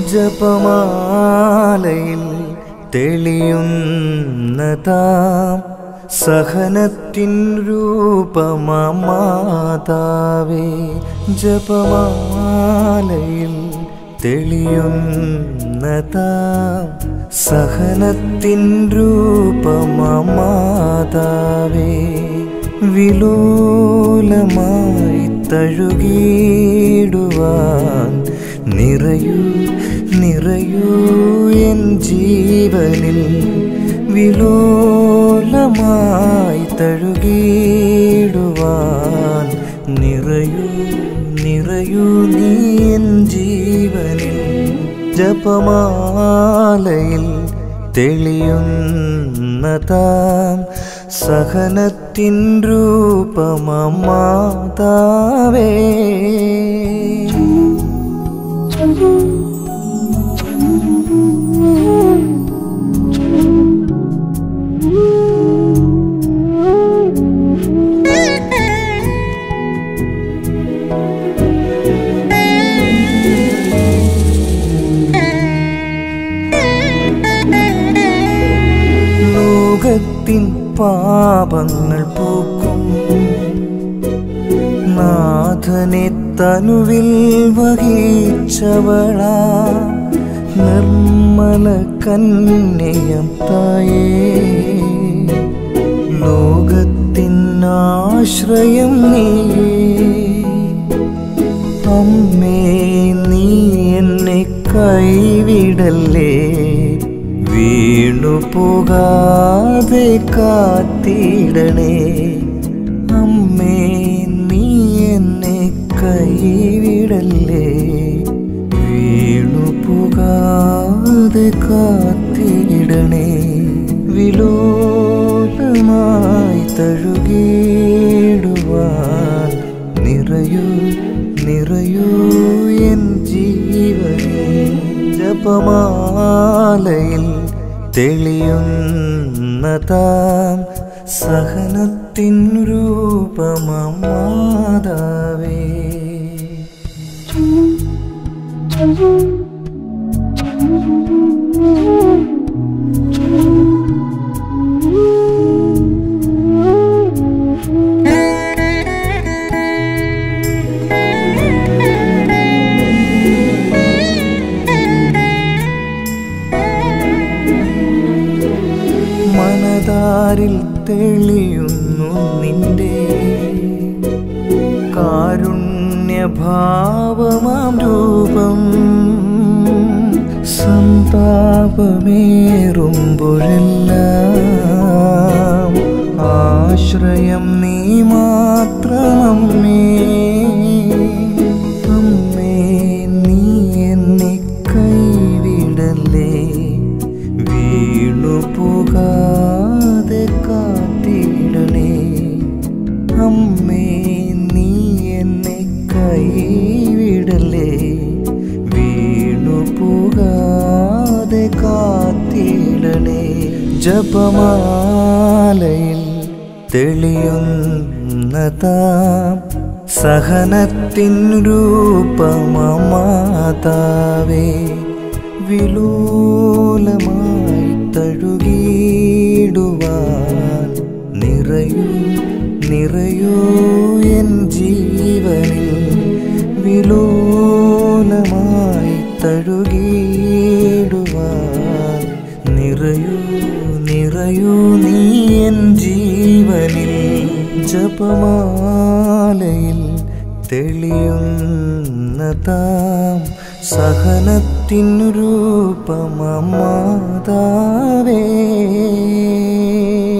ജപമാലയിൽ തെളിയുന്നതാം സഹനത്തിൻ രൂപമാതാവേ ജപമാലയിൽ തെളിയുന്നതാം സഹനത്തിൻ രൂപമാതാവേ വിലോലമായി തഴുകിടുവാൻ നിറയൂ നിറയൂ എൻ ജീവനിൽ വിലോലമായി തഴുകിടുവാൻ നിറയൂ നിറയൂ നീ എൻ ജീവനിൽ ജപമാലയിൽ തെളിയുന്നതാം സഹനത്തിൻ രൂപമാതാവേ ലോകത്തിൻ പാപങ്ങൾ പോക്കും നാഥനെ തനുവിൽ വഹിച്ചവളാ നിർമ്മല കന്യം തായേ ലോകത്തിൻ ആശ്രയം നീ അമ്മേ നീ എന്നെ കൈവിടല്ലേ വീണു പോകാതെ കാത്തിടണേ അമ്മേ നീ എന്നെ കൈവിടല്ലേ വീണു പോകാതെ കാത്തിടണേ വിലോലമായി തഴുകിടുവാൻ നിറയൂ നിറയൂ എൻ ജീവനേ ജപമാലയിൽ തെളിയുന്നതാം സഹനത്തിൻ രൂപമാതാവേ മനതാരിൽ തെളിയുന്നു നിന്റെ കാരുണ്യഭാവമാം രൂപം സന്താപമേറുമ്പോഴെല്ലാം ആശ്രയം നീ മാത്രമമ്മേ അമ്മേ നീ എന്നെ കൈവിടല്ലേ വീണു പോകാതെ കാത്തിടണേ അമ്മേ നീ എന്നെ കൈവിടല്ലേ വീണു പോകാതെ കാത്തിടണേ ജപമാലയിൽ തെളിയുന്നതാം സഹനത്തിൻ രൂപമാതാവേ വിലോലമായി തഴുകിടുവാൻ നിറയൂ നിറയൂ എൻ ജീവനിൽ വിലോലമായി തഴുകിടുവാൻ നിറയൂ നിറയൂ നീ എൻ ജീവനിൽ ജപമാലയിൽ തെളിയുന്നതാം സഹനത്തിൻ രൂപമാതാവേ